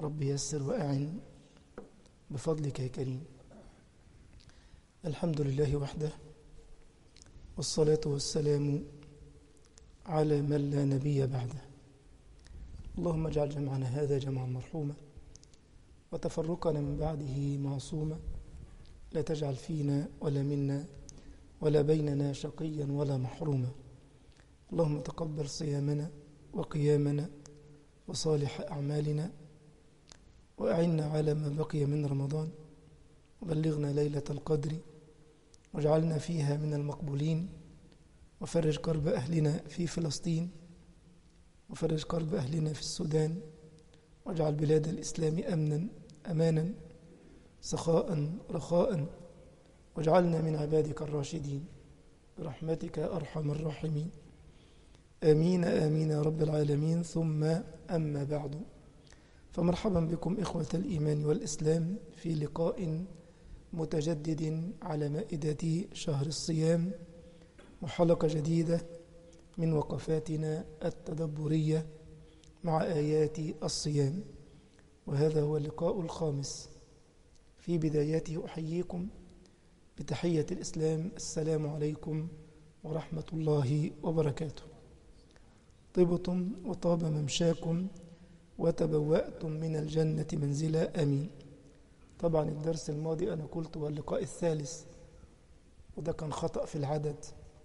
رب يسر وأعن بفضلك يا كريم الحمد لله وحده والصلاة والسلام على من لا نبي بعده اللهم اجعل جمعنا هذا جمعا مرحوما وتفرقنا من بعده معصوما لا تجعل فينا ولا منا ولا بيننا شقيا ولا محروما اللهم تقبل صيامنا وقيامنا وصالح أعمالنا وأعنا على ما بقي من رمضان وبلغنا ليلة القدر واجعلنا فيها من المقبولين وفرج كرب أهلنا في فلسطين وفرج كرب أهلنا في السودان واجعل بلاد الإسلام أمنا أمانا سخاء رخاء واجعلنا من عبادك الراشدين برحمتك أرحم الراحمين آمين آمين يا رب العالمين ثم أما بعد فمرحبا بكم إخوة الإيمان والإسلام في لقاء متجدد على مائدة شهر الصيام وحلقة جديدة من وقفاتنا التدبرية مع آيات الصيام وهذا هو اللقاء الخامس في بدايته أحييكم بتحية الإسلام السلام عليكم ورحمة الله وبركاته طبتم وطاب ممشاكم وتبوأتم من الجنة منزلا أمين طبعا الدرس الماضي أنا قلت هو اللقاء الثالث وده كان خطأ في العدد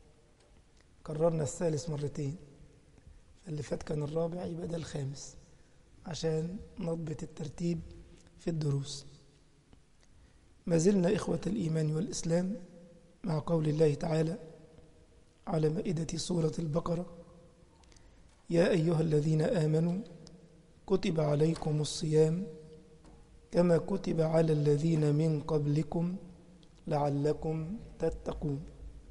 كررنا الثالث مرتين اللي فات كان الرابع يبقى ده الخامس عشان نضبط الترتيب في الدروس ما زلنا إخوة الإيمان والإسلام مع قول الله تعالى على مائدة سورة البقرة يا أيها الذين آمنوا كتب عليكم الصيام كما كتب على الذين من قبلكم لعلكم تتقون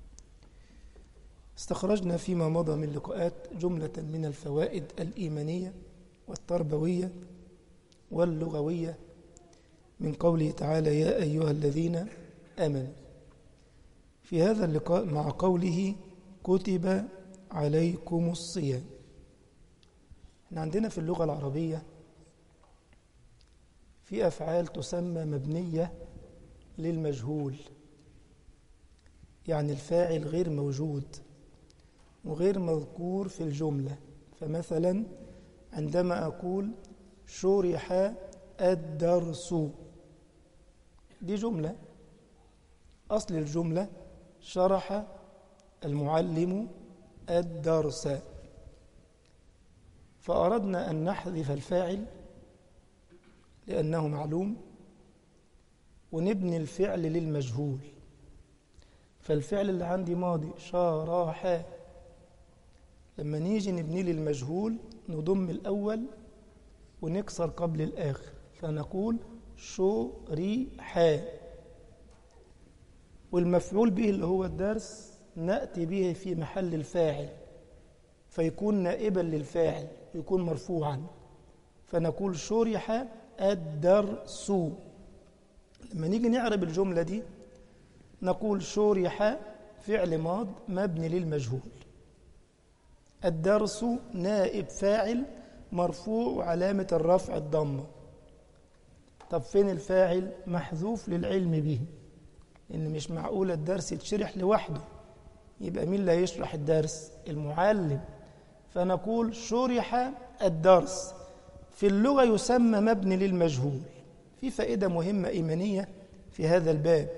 استخرجنا فيما مضى من لقاءات جملة من الفوائد الإيمانية والتربوية واللغوية من قوله تعالى يا أيها الذين آمنوا في هذا اللقاء مع قوله كتب عليكم الصيام احنا عندنا في اللغة العربية في أفعال تسمى مبنية للمجهول يعني الفاعل غير موجود وغير مذكور في الجملة فمثلا عندما أقول شرح الدرس دي جملة أصل الجملة شرح المعلم الدرس فأردنا أن نحذف الفاعل لأنه معلوم ونبني الفعل للمجهول فالفعل اللي عندي ماضي شرح لما نيجي نبني للمجهول نضم الأول ونكسر قبل الآخر فنقول شرح والمفعول به اللي هو الدرس نأتي به في محل الفاعل فيكون نائبا للفاعل يكون مرفوعا فنقول شرح الدرس لما نيجي نعرب الجملة دي نقول شرح فعل ماض مبني للمجهول الدرس نائب فاعل مرفوع وعلامة الرفع الضمة طب فين الفاعل محذوف للعلم به إن مش معقول الدرس يتشرح لوحده يبقى مين اللي هيشرح الدرس المعلم فنقول شرح الدرس في اللغة يسمى مبني للمجهول في فائدة مهمة إيمانية في هذا الباب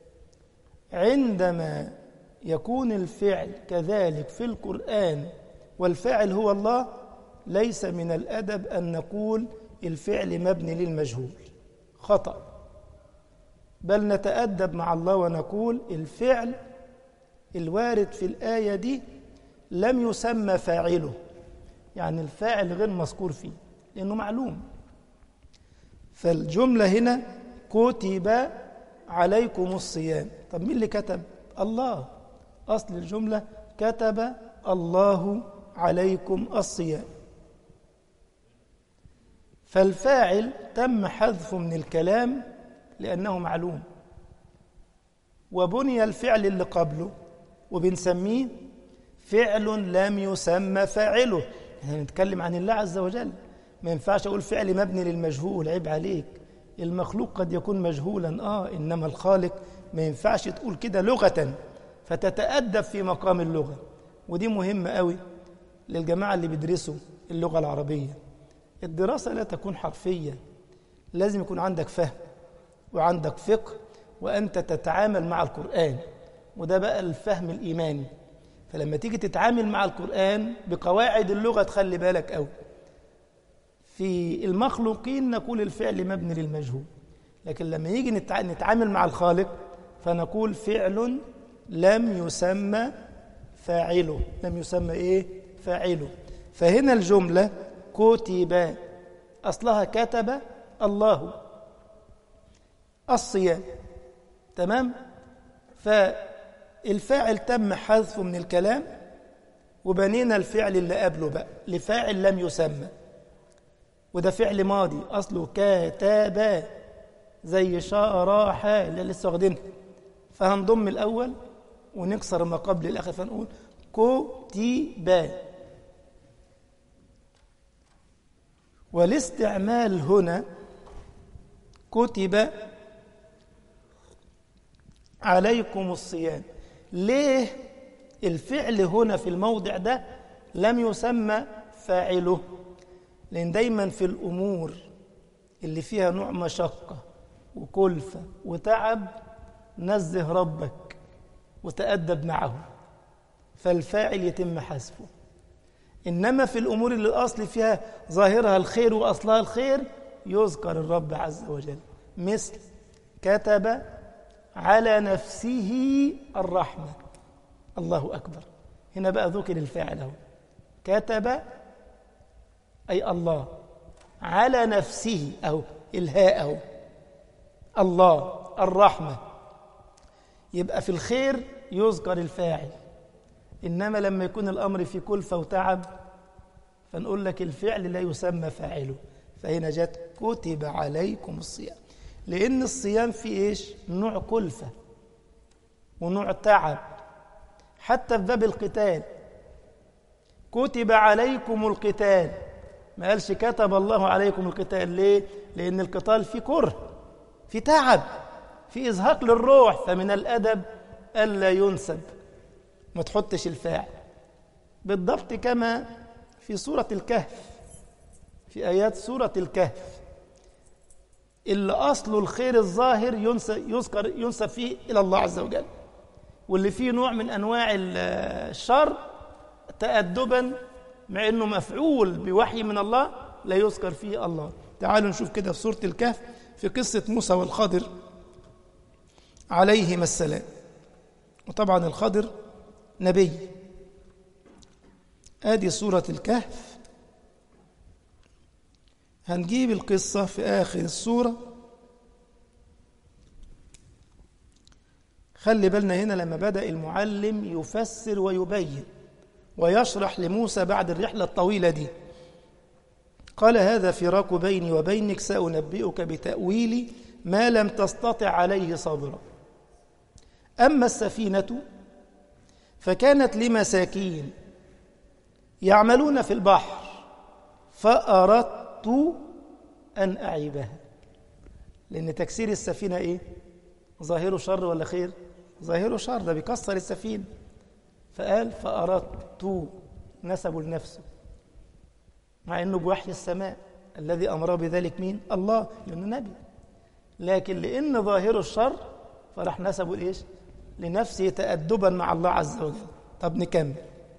عندما يكون الفعل كذلك في القرآن والفاعل هو الله ليس من الأدب أن نقول الفعل مبني للمجهول خطأ بل نتأدب مع الله ونقول الفعل الوارد في الآية دي لم يسمى فاعله يعني الفاعل غير مذكور فيه لأنه معلوم فالجملة هنا كتب عليكم الصيام طب مين اللي كتب الله أصل الجملة كتب الله عليكم الصيام فالفاعل تم حذفه من الكلام لأنه معلوم وبني الفعل اللي قبله وبنسميه فعل لم يسمى فاعله احنا بنتكلم عن الله عز وجل ما ينفعش أقول فعل مبني للمجهول عيب عليك المخلوق قد يكون مجهولا آه إنما الخالق ما ينفعش تقول كده لغة فتتأدب في مقام اللغة ودي مهمة قوي للجماعة اللي بيدرسوا اللغة العربية الدراسة لا تكون حرفية لازم يكون عندك فهم وعندك فقه وأنت تتعامل مع القرآن وده بقى الفهم الإيماني فلما تيجي تتعامل مع القرآن بقواعد اللغة تخلي بالك أوي في المخلوقين نقول الفعل مبني للمجهول لكن لما يجي نتعامل مع الخالق فنقول فعل لم يسمى فاعله لم يسمى ايه فاعله فهنا الجملة كتب أصلها كتب الله الصيام تمام فالفاعل تم حذفه من الكلام وبنينا الفعل اللي قبله بقى لفاعل لم يسمى وده فعل ماضي أصله كتب زي شرح اللي لسه واخدينها فهنضم الأول ونكسر ما قبل الآخر فنقول كتب والاستعمال هنا كتب عليكم الصيام ليه الفعل هنا في الموضع ده لم يسمى فاعله لأن دايما في الأمور اللي فيها نوع مشقة وكلفة وتعب نزه ربك وتأدب معه فالفاعل يتم حذفه إنما في الأمور اللي الأصل فيها ظاهرها الخير وأصلها الخير يذكر الرب عز وجل مثل كتب على نفسه الرحمة الله أكبر هنا بقى ذكر الفاعل اهو كتب أي الله على نفسه أهو الهاء أهو الله الرحمة يبقى في الخير يذكر الفاعل إنما لما يكون الأمر في كلفة وتعب فنقول لك الفعل لا يسمى فاعله فهنا جت كتب عليكم الصيام لأن الصيام فيه إيش؟ نوع كلفة ونوع تعب حتى في باب القتال كتب عليكم القتال ما قالش كتب الله عليكم القتال ليه؟ لأن القتال فيه كره في تعب في إزهاق للروح فمن الأدب ألا ينسب ما تحطش الفاعل بالضبط كما في سورة الكهف في آيات سورة الكهف اللي أصل الخير الظاهر يذكر ينسب فيه إلى الله عز وجل واللي فيه نوع من أنواع الشر تأدبا مع أنه مفعول بوحي من الله لا يذكر فيه الله تعالوا نشوف كده في سورة الكهف في قصة موسى والخضر عليهما السلام وطبعا الخضر نبي ادي سورة الكهف هنجيب القصة في آخر السورة خلي بالنا هنا لما بدأ المعلم يفسر ويبين ويشرح لموسى بعد الرحلة الطويلة دي قال هذا فراق بيني وبينك سأنبئك بتأويل ما لم تستطع عليه صبرا أما السفينة فكانت لمساكين يعملون في البحر فأردت أن أعيبها لأن تكسير السفينة إيه؟ ظاهره شر ولا خير؟ ظاهره شر ده بيكسر السفينة فقال فأردت نسبه لنفسه مع أنه بوحي السماء الذي أمره بذلك مين؟ الله لأنه نبي لكن لأن ظاهره الشر فراح نسبه لإيش؟ لنفسه تأدبا مع الله عز وجل طب نكمل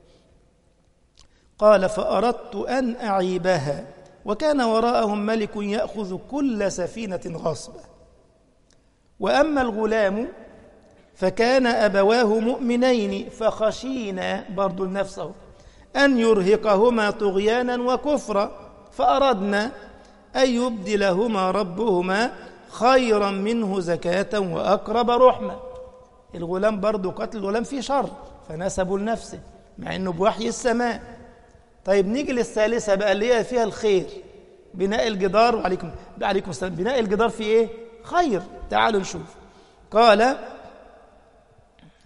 قال فأردت أن أعيبها وكان وراءهم ملك يأخذ كل سفينة غصبا وأما الغلام فكان أبواه مؤمنين فخشينا برضو لنفسه أن يرهقهما طغيانا وكفرا فأردنا أن يبدلهما ربهما خيرا منه زكاة وأقرب رحمة الغلام برضو قتل الغلام فيه شر فنسبوا لنفسه مع أنه بوحي السماء طيب نيجي للثالثة بقى اللي هي فيها الخير بناء الجدار وعليكم عليكم السلام بناء الجدار فيه ايه خير تعالوا نشوف قال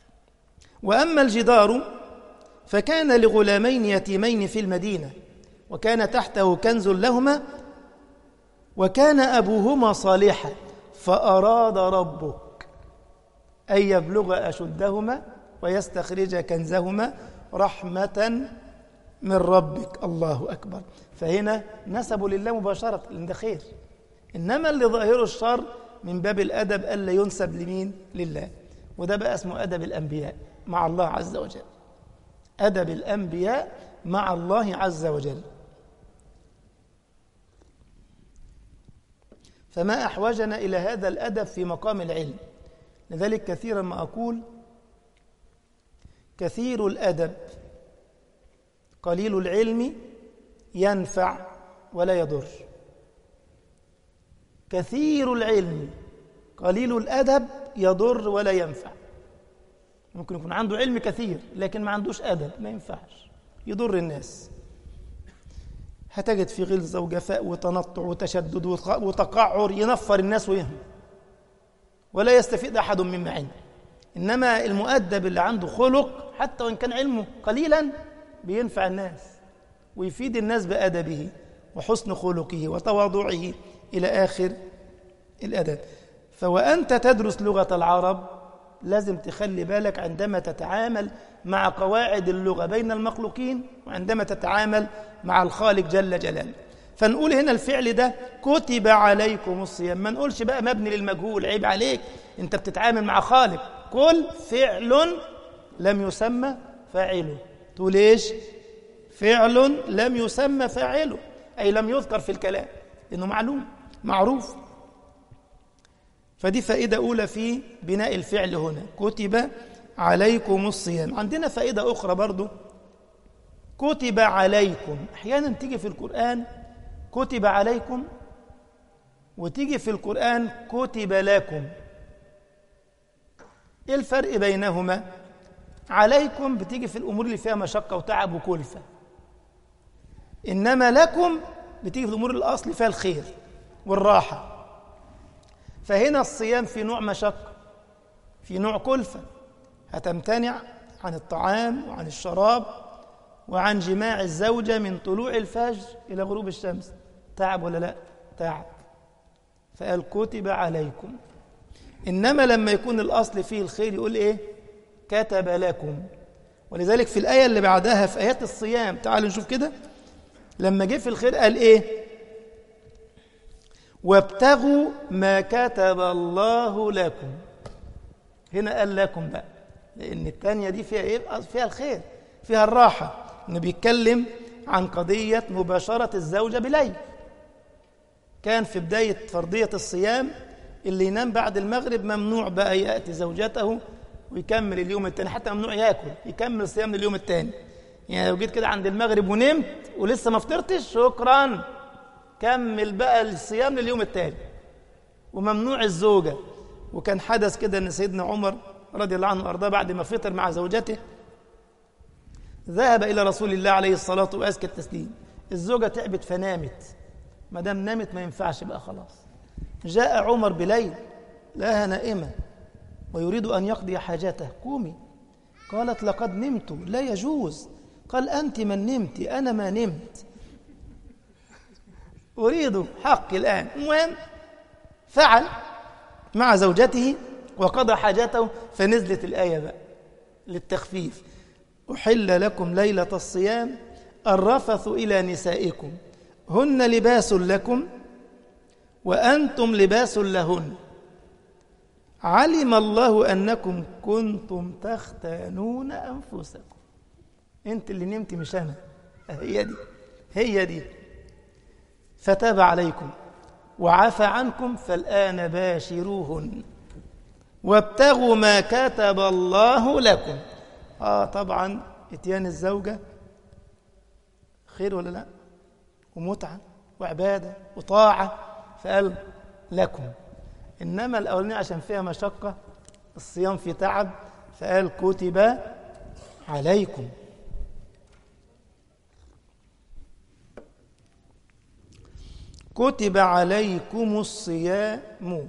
وأما الجدار فكان لغلامين يتيمين في المدينة وكان تحته كنز لهما وكان أبوهما صالحا فأراد ربك أن يبلغ أشدهما ويستخرج كنزهما رحمة من ربك الله أكبر فهنا نسبوا لله مباشرة لأن ده خير إنما اللي ظاهره الشر من باب الأدب ألا ينسب لمين لله وده بقى اسمه أدب الأنبياء مع الله عز وجل أدب الأنبياء مع الله عز وجل فما أحوجنا إلى هذا الأدب في مقام العلم لذلك كثيرا ما أقول كثير الأدب قليل العلم ينفع ولا يضر كثير العلم قليل الأدب يضر ولا ينفع ممكن يكون عنده علم كثير لكن ما عندوش أدب ما ينفعش يضر الناس هتجد في غلظة وجفاء وتنطع وتشدد وتقعر ينفر الناس ويهم ولا يستفيد أحد مما عنده إنما المؤدب اللي عنده خلق حتى وإن كان علمه قليلا بينفع الناس ويفيد الناس بأدبه وحسن خلقه وتواضعه إلى آخر الأدب فوأنت تدرس لغة العرب لازم تخلي بالك عندما تتعامل مع قواعد اللغة بين المخلوقين وعندما تتعامل مع الخالق جل جلاله فنقول هنا الفعل ده كتب عليكم الصيام ما نقولش بقى مبني للمجهول عيب عليك انت بتتعامل مع خالق كل فعل لم يسمى فاعله تقول ايش فعل لم يسمى فاعله اي لم يذكر في الكلام انه معلوم معروف فدي فائده اولى في بناء الفعل هنا كتب عليكم الصيام عندنا فائده اخرى برضو كتب عليكم احيانا تيجي في القران كتب عليكم وتيجي في القران كتب لكم ايه الفرق بينهما عليكم بتيجي في الامور اللي فيها مشقه وتعب وكلفه انما لكم بتيجي في الامور الاصل فيها الخير والراحه فهنا الصيام في نوع مشقه في نوع كلفه هتمتنع عن الطعام وعن الشراب وعن جماع الزوجه من طلوع الفجر الى غروب الشمس تعب ولا لا تعب فقال كتب عليكم انما لما يكون الاصل فيه الخير يقول ايه كتب لكم ولذلك في الايه اللي بعدها في ايات الصيام تعالوا نشوف كده لما جه في الخير قال ايه وابتغوا ما كتب الله لكم هنا قال لكم بقى لان الثانيه دي فيها ايه فيها الخير فيها الراحه انه بيتكلم عن قضيه مباشره الزوجه بليل كان في بدايه فرضيه الصيام اللي ينام بعد المغرب ممنوع بقى ياتي زوجته ويكمل اليوم الثاني حتى ممنوع ياكل يكمل الصيام لليوم الثاني يعني لو جيت كده عند المغرب ونمت ولسه ما فطرتش شكرا كمل بقى الصيام لليوم التالي وممنوع الزوجة وكان حدث كده ان سيدنا عمر رضي الله عنه وارضاه بعد ما فطر مع زوجته ذهب الى رسول الله عليه الصلاه وازكى التسليم الزوجه تعبت فنامت ما دام نامت ما ينفعش بقى خلاص جاء عمر بليل لها نائمه ويريد ان يقضي حاجته قومي قالت لقد نمت لا يجوز قال أنت من نمت أنا ما نمت أريد حقي الآن المهم فعل مع زوجته وقضى حاجته فنزلت الآية بقى للتخفيف أحل لكم ليلة الصيام الرفث إلى نسائكم هن لباس لكم وأنتم لباس لهن علم الله أنكم كنتم تختانون أنفسكم أنت اللي نمت مش أنا هي دي هي دي فتاب عليكم وعفى عنكم فالآن باشروهن وابتغوا ما كتب الله لكم آه طبعا اتيان الزوجة خير ولا لا ومتعة وعبادة وطاعة فقال لكم إنما الأولانية عشان فيها مشقة الصيام في تعب فقال كتب عليكم كتب عليكم الصيام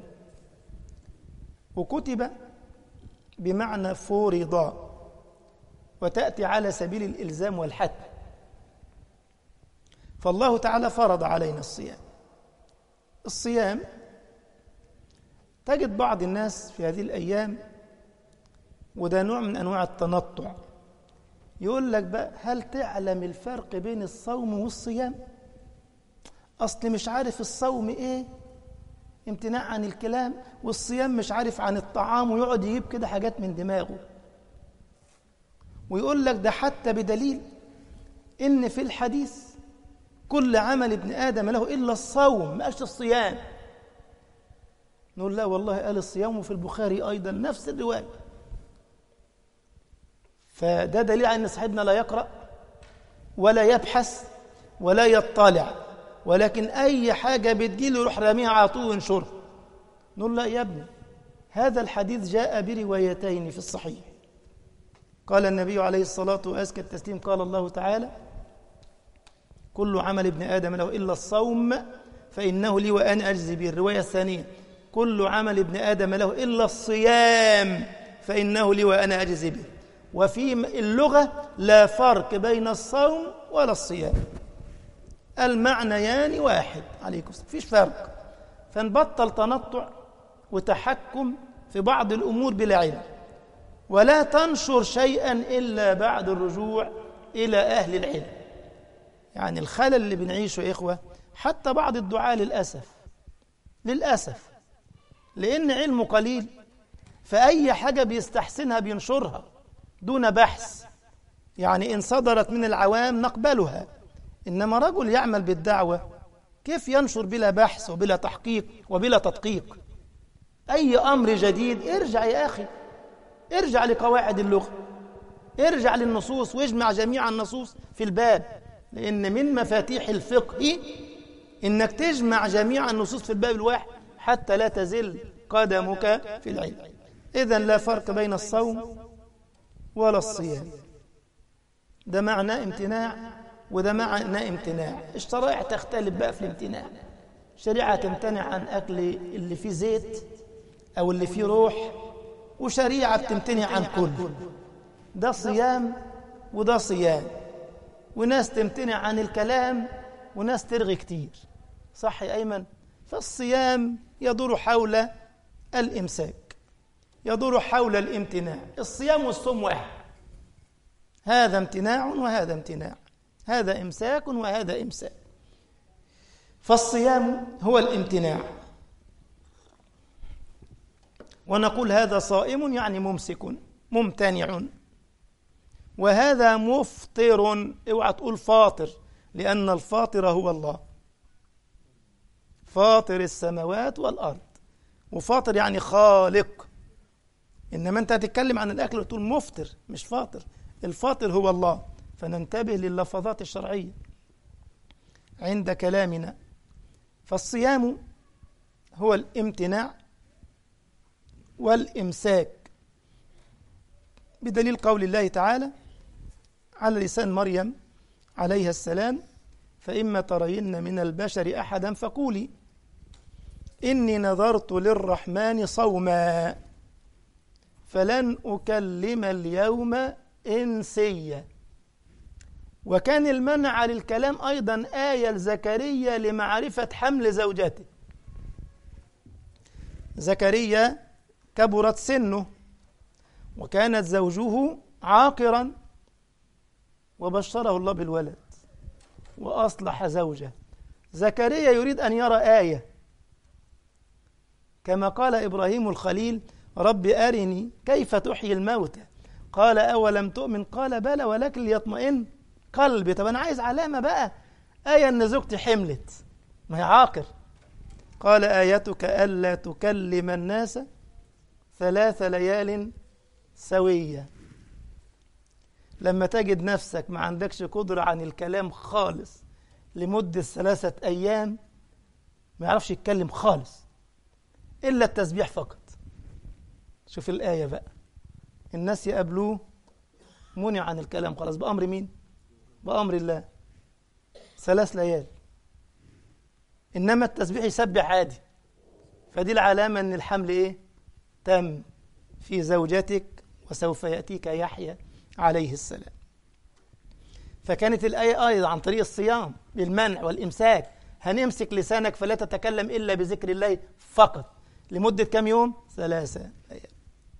وكتب بمعنى فرض وتأتي على سبيل الإلزام والحتم فالله تعالى فرض علينا الصيام الصيام تجد بعض الناس في هذه الأيام وده نوع من أنواع التنطع يقول لك بقى هل تعلم الفرق بين الصوم والصيام أصل مش عارف الصوم إيه امتناع عن الكلام والصيام مش عارف عن الطعام ويقعد يجيب كده حاجات من دماغه ويقول لك ده حتى بدليل إن في الحديث كل عمل ابن آدم له إلا الصوم ما قالش الصيام نقول لا والله قال الصيام في البخاري أيضا نفس الرواية فده دليل على أن صاحبنا لا يقرأ ولا يبحث ولا يطلع ولكن أي حاجة بتجيله يروح راميها على طول وينشرها نقول لا يا ابني هذا الحديث جاء بروايتين في الصحيح قال النبي عليه الصلاة وأزكى التسليم قال الله تعالى كل عمل ابن آدم له إلا الصوم فإنه لي وأنا أجزي به الرواية الثانية كل عمل ابن آدم له إلا الصيام فإنه لي وأنا أجزي به وفي اللغة لا فرق بين الصوم ولا الصيام المعنيان واحد عليكم السلام فيش فرق فنبطل تنطع وتحكم في بعض الأمور بلا علم ولا تنشر شيئا إلا بعد الرجوع إلى أهل العلم يعني الخلل اللي بنعيشه يا إخوة حتى بعض الدعاء للأسف للأسف لأن علمه قليل فأي حاجة بيستحسنها بينشرها دون بحث يعني إن صدرت من العوام نقبلها إنما رجل يعمل بالدعوة كيف ينشر بلا بحث وبلا تحقيق وبلا تدقيق أي أمر جديد ارجع يا أخي ارجع لقواعد اللغة ارجع للنصوص واجمع جميع النصوص في الباب لأن من مفاتيح الفقه إنك تجمع جميع النصوص في الباب الواحد حتى لا تزل قدمك في العلم إذا لا فرق بين الصوم ولا الصيام ده معنى امتناع وده معنى امتناع الشرائع تختلف بقى في الامتناع شريعة تمتنع عن أكل اللي فيه زيت أو اللي فيه روح وشريعة بتمتنع عن كل ده صيام وده صيام وناس تمتنع عن الكلام وناس ترغي كتير صح يا أيمن فالصيام يدور حول الإمساك يدور حول الامتناع الصيام والصوم واحد هذا امتناع وهذا امتناع هذا إمساك وهذا إمساك فالصيام هو الامتناع ونقول هذا صائم يعني ممسك ممتنع وهذا مفطر اوعى تقول فاطر لأن الفاطر هو الله فاطر السماوات والأرض وفاطر يعني خالق إنما أنت هتتكلم عن الأكل وتقول مفطر مش فاطر الفاطر هو الله فننتبه لللفظات الشرعية عند كلامنا فالصيام هو الامتناع والإمساك بدليل قول الله تعالى على لسان مريم عليها السلام فإما ترين من البشر أحدا فقولي إني نذرت للرحمن صوما فلن أكلم اليوم إنسيا وكان المنع للكلام أيضا آية لزكريا لمعرفة حمل زوجته زكريا كبرت سنه وكانت زوجه عاقرا وبشره الله بالولد وأصلح زوجه زكريا يريد أن يرى آية كما قال إبراهيم الخليل رب أرني كيف تحيي الموتى قال أولم تؤمن قال بلى ولكن ليطمئن قلبي طب أنا عايز علامة بقى آية أن زوجتي حملت ما هي عاقر قال آيتك ألا تكلم الناس ثلاث ليال سوية لما تجد نفسك ما عندكش قدرة عن الكلام خالص لمدة ثلاثة أيام ما يعرفش يتكلم خالص إلا التسبيح فقط شوف الآية بقى الناس يقابلوه منع عن الكلام خلاص بأمر مين؟ بأمر الله ثلاث ليال إنما التسبيح يسبح عادي فدي العلامة أن الحمل إيه؟ تم في زوجتك وسوف يأتيك يحيى عليه السلام فكانت الآية أيضا عن طريق الصيام بالمنع والإمساك هنمسك لسانك فلا تتكلم إلا بذكر الله فقط لمدة كم يوم؟ ثلاثة أيام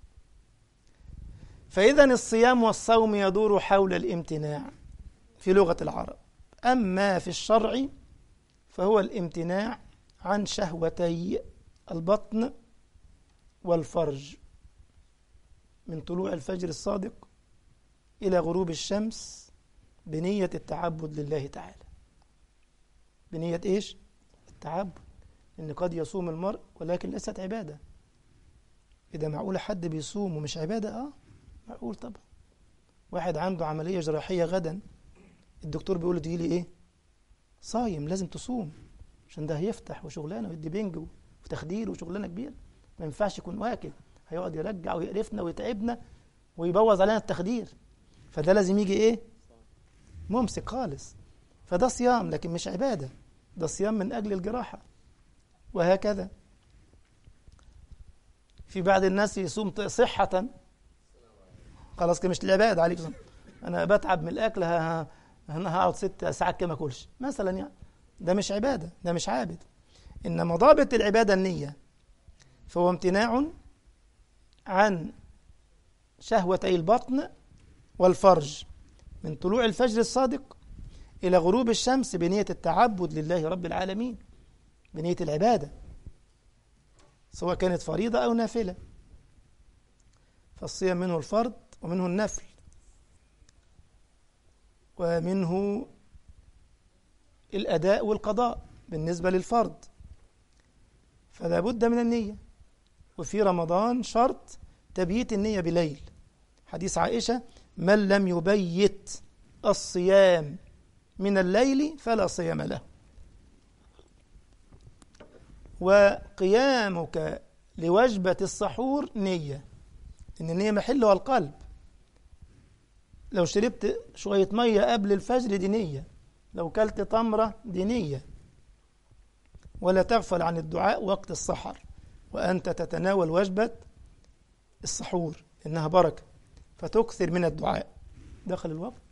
فإذا الصيام والصوم يدور حول الامتناع في لغة العرب أما في الشرع فهو الامتناع عن شهوتي البطن والفرج من طلوع الفجر الصادق إلى غروب الشمس بنية التعبد لله تعالى بنية إيش؟ التعبد إن قد يصوم المرء ولكن ليست عبادة إذا معقول حد بيصوم ومش عبادة آه معقول طبعا واحد عنده عملية جراحية غدا الدكتور بيقول له تجيلي إيه؟ صايم لازم تصوم عشان ده هيفتح وشغلانة ويدي بنج وتخدير وشغلانة كبيرة ما ينفعش يكون واكل هيقعد يرجع ويقرفنا ويتعبنا ويبوظ علينا التخدير فده لازم يجي ايه ممسك خالص فده صيام لكن مش عبادة ده صيام من أجل الجراحة وهكذا في بعض الناس يصوم صحة خلاص كده مش العبادة عليك صم. أنا بتعب من الأكل ها أنا هقعد ست ساعات كده ما أكلش مثلا يعني ده مش عبادة ده مش عابد إنما ضابط العبادة النية فهو امتناع عن شهوتي البطن والفرج من طلوع الفجر الصادق إلى غروب الشمس بنية التعبد لله رب العالمين بنية العبادة سواء كانت فريضة أو نافلة فالصيام منه الفرض ومنه النفل ومنه الأداء والقضاء بالنسبة للفرض فلا بد من النية وفي رمضان شرط تبييت النية بليل حديث عائشة من لم يبيت الصيام من الليل فلا صيام له وقيامك لوجبة السحور نية إن النية محلها القلب لو شربت شوية مية قبل الفجر دي نية لو كلت تمرة دي نية ولا تغفل عن الدعاء وقت السحر وأنت تتناول وجبة السحور إنها بركة فتكثر من الدعاء دخل الوقت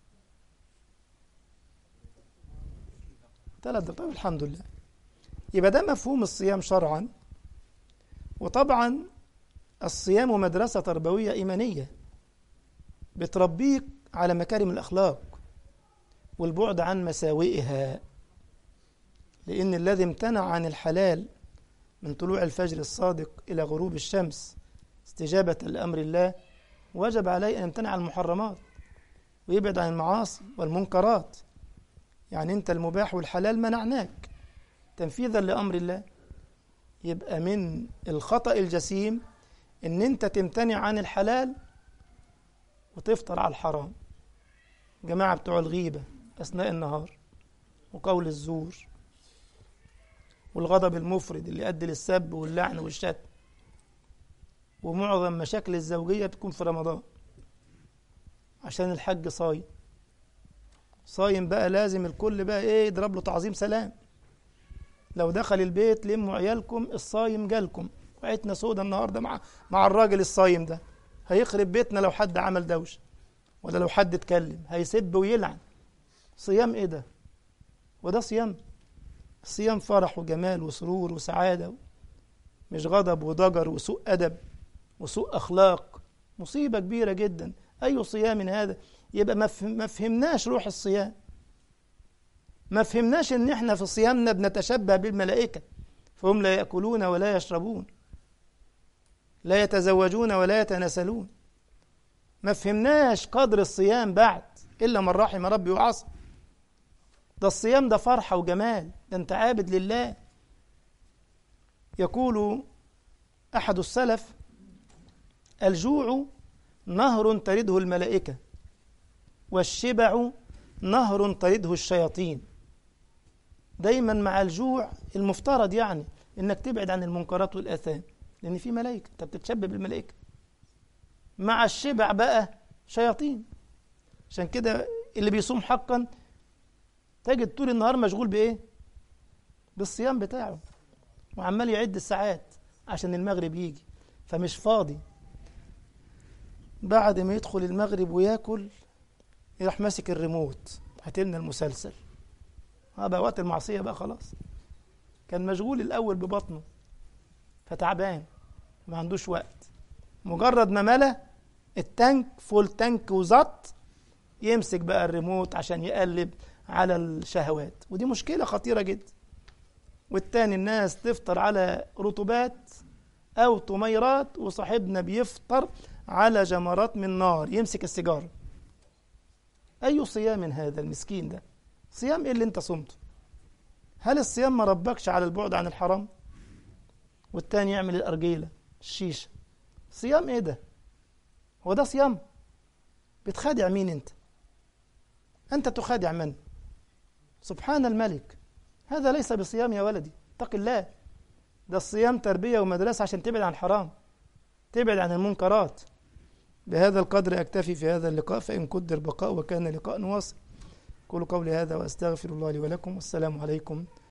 ثلاث دقائق الحمد لله يبقى ده مفهوم الصيام شرعا وطبعا الصيام مدرسة تربوية إيمانية بتربيك على مكارم الأخلاق والبعد عن مساوئها لأن الذي امتنع عن الحلال من طلوع الفجر الصادق إلى غروب الشمس استجابة لأمر الله وجب عليه أن يمتنع عن المحرمات ويبعد عن المعاصي والمنكرات يعني أنت المباح والحلال منعناك تنفيذا لأمر الله يبقى من الخطأ الجسيم إن أنت تمتنع عن الحلال وتفطر على الحرام جماعة بتوع الغيبة أثناء النهار وقول الزور والغضب المفرد اللي يؤدي للسب واللعن والشتم ومعظم مشاكل الزوجية بتكون في رمضان عشان الحج صايم صايم بقى لازم الكل بقى ايه يضرب له تعظيم سلام لو دخل البيت لموا عيالكم الصايم جالكم وقعتنا سودة النهارده مع مع الراجل الصايم ده هيخرب بيتنا لو حد عمل دوشه ولا لو حد اتكلم هيسب ويلعن صيام ايه ده وده صيام صيام فرح وجمال وسرور وسعاده مش غضب وضجر وسوء ادب وسوء اخلاق مصيبه كبيره جدا اي صيام هذا يبقى ما فهمناش روح الصيام ما فهمناش ان احنا في صيامنا بنتشبه بالملائكه فهم لا ياكلون ولا يشربون لا يتزوجون ولا يتناسلون ما فهمناش قدر الصيام بعد الا من رحم ربي وعصى ده الصيام ده فرحه وجمال ده انت عابد لله يقول احد السلف الجوع نهر ترده الملائكه والشبع نهر ترده الشياطين دايما مع الجوع المفترض يعني انك تبعد عن المنكرات والاثام لان في ملائكه انت بتتشبه بالملائكه مع الشبع بقى شياطين عشان كده اللي بيصوم حقا تجد طول النهار مشغول بايه بالصيام بتاعه وعمال يعد الساعات عشان المغرب يجي فمش فاضي بعد ما يدخل المغرب وياكل يروح ماسك الريموت هاتلنا المسلسل اه بقى وقت المعصية بقى خلاص كان مشغول الأول ببطنه فتعبان ما عندوش وقت مجرد ما ملا التانك فول تانك وزط يمسك بقى الريموت عشان يقلب على الشهوات ودي مشكلة خطيرة جدا والتاني الناس تفطر على رطوبات أو طميرات وصاحبنا بيفطر على جمرات من نار يمسك السيجارة أي صيام هذا المسكين ده صيام إيه اللي أنت صمته هل الصيام ما ربكش على البعد عن الحرام والتاني يعمل الأرجيلة الشيشة صيام إيه ده هو ده صيام بتخادع مين أنت أنت تخادع من سبحان الملك هذا ليس بصيام يا ولدي اتق الله ده الصيام تربية ومدرسة عشان تبعد عن الحرام تبعد عن المنكرات بهذا القدر أكتفي في هذا اللقاء فإن قدر بقاء وكان لقاء واصل قولوا قولي هذا وأستغفر الله لي ولكم والسلام عليكم